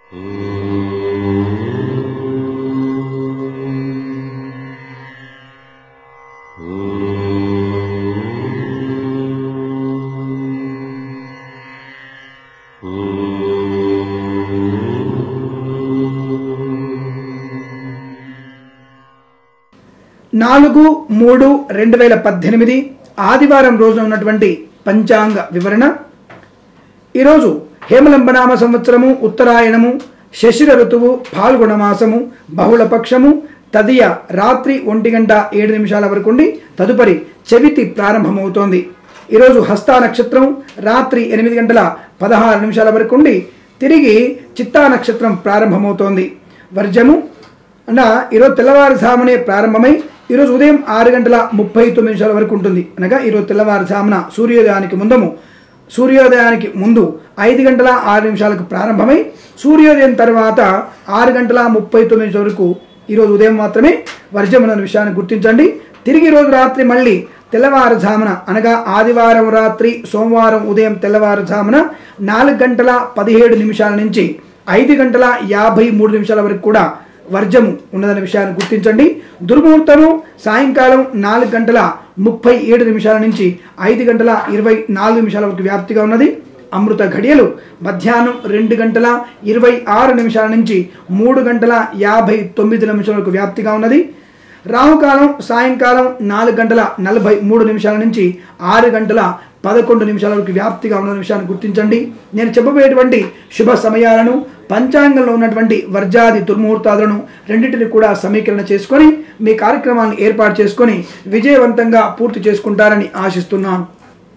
నాలుగు మూడు రెండు వేల పద్దెనిమిది ఆదివారం రోజున ఉన్నటువంటి పంచాంగ వివరణ ఈరోజు హేమలంబనామ సంవత్సరము ఉత్తరాయణము శశిర ఋతువు పాల్గొన మాసము బహుళ పక్షము తదియ రాత్రి ఒంటి గంట ఏడు నిమిషాల వరకు ఉండి తదుపరి చవితి ప్రారంభమవుతోంది ఈరోజు హస్తా నక్షత్రం రాత్రి ఎనిమిది గంటల పదహారు నిమిషాల వరకు ఉండి తిరిగి చిత్తా నక్షత్రం ప్రారంభమవుతోంది వర్జము అన్న ఈరోజు తెల్లవారుజామునే ప్రారంభమై ఈరోజు ఉదయం ఆరు గంటల ముప్పై తొమ్మిది నిమిషాల వరకు ఉంటుంది అనగా ఈరోజు తెల్లవారుజామున సూర్యోదయానికి ముందము సూర్యోదయానికి ముందు ఐదు గంటల ఆరు నిమిషాలకు ప్రారంభమై సూర్యోదయం తర్వాత ఆరు గంటల ముప్పై తొమ్మిది నిమిషాల వరకు ఈరోజు ఉదయం మాత్రమే వర్జం అనే విషయాన్ని గుర్తించండి తిరిగి రోజు రాత్రి మళ్ళీ తెల్లవారుజామున అనగా ఆదివారం రాత్రి సోమవారం ఉదయం తెల్లవారుజామున నాలుగు గంటల పదిహేడు నిమిషాల నుంచి ఐదు గంటల యాభై మూడు నిమిషాల వరకు కూడా వర్జము ఉన్నదనే విషయాన్ని గుర్తించండి దుర్ముహూర్తము సాయంకాలం నాలుగు గంటల ముప్పై ఏడు నిమిషాల నుంచి ఐదు గంటల ఇరవై నాలుగు నిమిషాల వరకు వ్యాప్తిగా ఉన్నది అమృత ఘడియలు మధ్యాహ్నం రెండు గంటల ఇరవై ఆరు నిమిషాల నుంచి మూడు గంటల యాభై తొమ్మిది నిమిషాల వరకు వ్యాప్తిగా ఉన్నది రాహుకాలం సాయంకాలం నాలుగు గంటల నలభై మూడు నిమిషాల నుంచి ఆరు గంటల పదకొండు నిమిషాల వరకు వ్యాప్తిగా ఉన్న విషయాన్ని గుర్తించండి నేను చెప్పబోయేటువంటి శుభ సమయాలను పంచాంగంలో ఉన్నటువంటి వర్జాది దుర్ముహూర్తాలను రెండింటిని కూడా సమీకరణ చేసుకొని మీ కార్యక్రమాలను ఏర్పాటు చేసుకొని విజయవంతంగా పూర్తి చేసుకుంటారని ఆశిస్తున్నాను